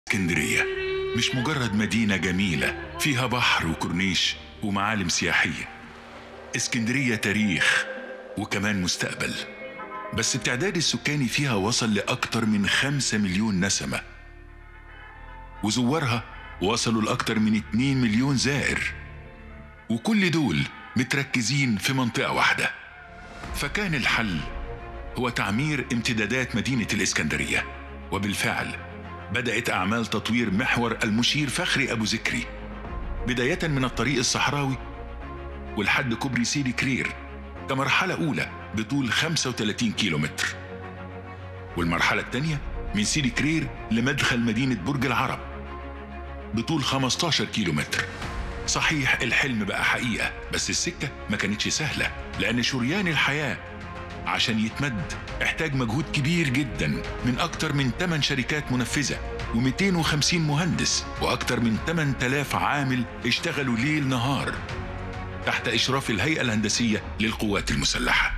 اسكندرية مش مجرد مدينة جميلة فيها بحر وكورنيش ومعالم سياحية اسكندرية تاريخ وكمان مستقبل بس التعداد السكاني فيها وصل لأكتر من خمسة مليون نسمة وزوارها وصلوا لأكتر من 2 مليون زائر وكل دول متركزين في منطقة واحدة فكان الحل هو تعمير امتدادات مدينة الإسكندرية وبالفعل بدأت أعمال تطوير محور المشير فخري أبو ذكري بداية من الطريق الصحراوي ولحد كوبري سيدي كرير كمرحلة أولى بطول 35 كيلومتر والمرحلة الثانية من سيدي كرير لمدخل مدينة برج العرب بطول 15 كيلومتر صحيح الحلم بقى حقيقة بس السكة ما كانتش سهلة لأن شريان الحياة عشان يتمد احتاج مجهود كبير جدا من أكتر من 8 شركات منفذة و250 مهندس وأكتر من 8000 عامل اشتغلوا ليل نهار تحت إشراف الهيئة الهندسية للقوات المسلحة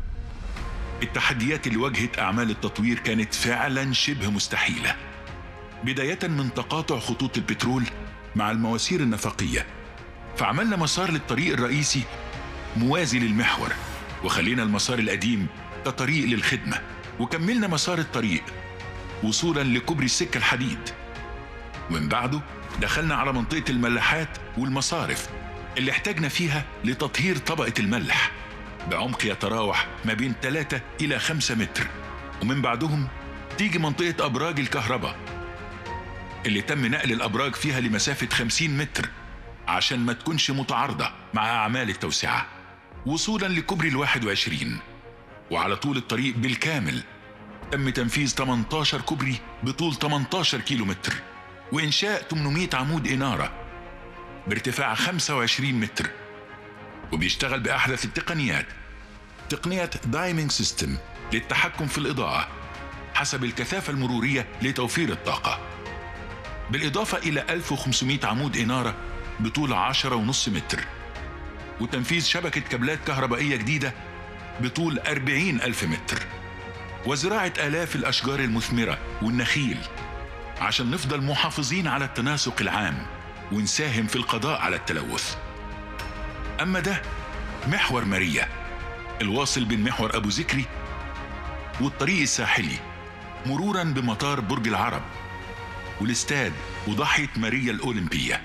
التحديات اللي واجهت أعمال التطوير كانت فعلا شبه مستحيلة بداية من تقاطع خطوط البترول مع المواسير النفقية فعملنا مسار للطريق الرئيسي موازي للمحور وخلينا المسار القديم كطريق للخدمة وكملنا مسار الطريق وصولا لكوبري السكة الحديد ومن بعده دخلنا على منطقة الملاحات والمصارف اللي احتاجنا فيها لتطهير طبقة الملح بعمق يتراوح ما بين 3 إلى 5 متر ومن بعدهم تيجي منطقة أبراج الكهرباء اللي تم نقل الأبراج فيها لمسافة 50 متر عشان ما تكونش متعارضة مع أعمال التوسعة وصولا لكوبري الواحد وعشرين وعلى طول الطريق بالكامل تم تنفيذ 18 كوبري بطول 18 كيلو متر وإنشاء 800 عمود إنارة بارتفاع 25 متر وبيشتغل بأحدث التقنيات تقنية دايمينج سيستم للتحكم في الإضاءة حسب الكثافة المرورية لتوفير الطاقة بالإضافة إلى 1500 عمود إنارة بطول 10.5 متر وتنفيذ شبكة كابلات كهربائية جديدة بطول 40 ألف متر وزراعة آلاف الأشجار المثمرة والنخيل عشان نفضل محافظين على التناسق العام ونساهم في القضاء على التلوث أما ده محور ماريا الواصل بين محور أبو ذكري والطريق الساحلي مرورا بمطار برج العرب والاستاد وضاحية ماريا الأولمبية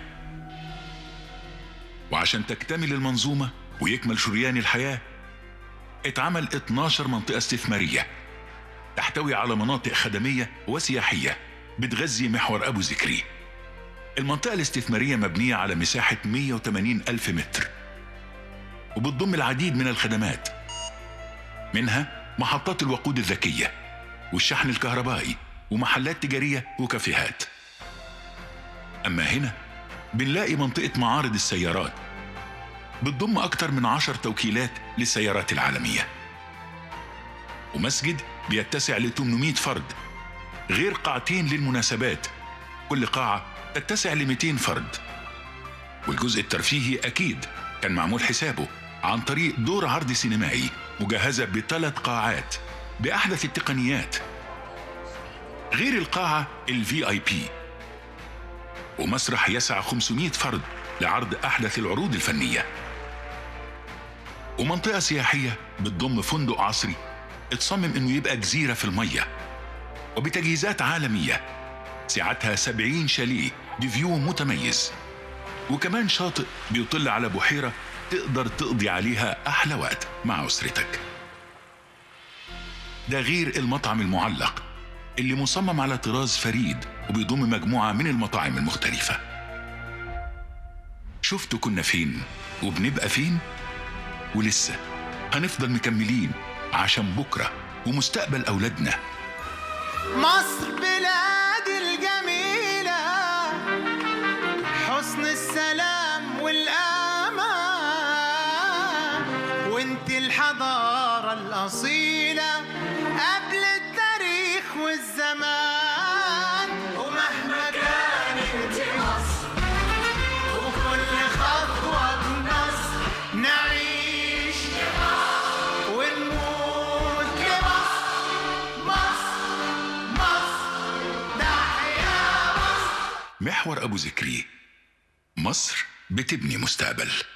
وعشان تكتمل المنظومة ويكمل شريان الحياة اتعمل 12 منطقة استثمارية تحتوي على مناطق خدمية وسياحية بتغذي محور أبو ذكري المنطقة الاستثمارية مبنية على مساحة 180 ألف متر وبتضم العديد من الخدمات منها محطات الوقود الذكية والشحن الكهربائي ومحلات تجارية وكافيهات أما هنا بنلاقي منطقة معارض السيارات بتضم أكتر من عشر توكيلات للسيارات العالمية ومسجد بيتسع ل 800 فرد غير قاعتين للمناسبات كل قاعة تتسع ل 200 فرد والجزء الترفيهي أكيد كان معمول حسابه عن طريق دور عرض سينمائي مجهزة بثلاث قاعات بأحدث التقنيات غير القاعة الفي اي بي ومسرح يسع 500 فرد لعرض أحدث العروض الفنية ومنطقة سياحية بتضم فندق عصري اتصمم انه يبقى جزيرة في المية وبتجهيزات عالمية سعتها 70 شاليه بفيو متميز وكمان شاطئ بيطل على بحيرة تقدر تقضي عليها أحلى وقت مع أسرتك ده غير المطعم المعلق اللي مصمم على طراز فريد وبيضم مجموعة من المطاعم المختلفة شفتوا كنا فين وبنبقى فين ولسه هنفضل مكملين عشان بكرة ومستقبل أولادنا مصر بلادي الجميلة حسن السلام والأمان وانت الحضارة الأصيلة قبل التاريخ والزمان ومهما كانت مصر وكل خطوة بنصر نعيش ونموت لمصر مصر مصر تحيا محور أبو ذكري مصر بتبني مستقبل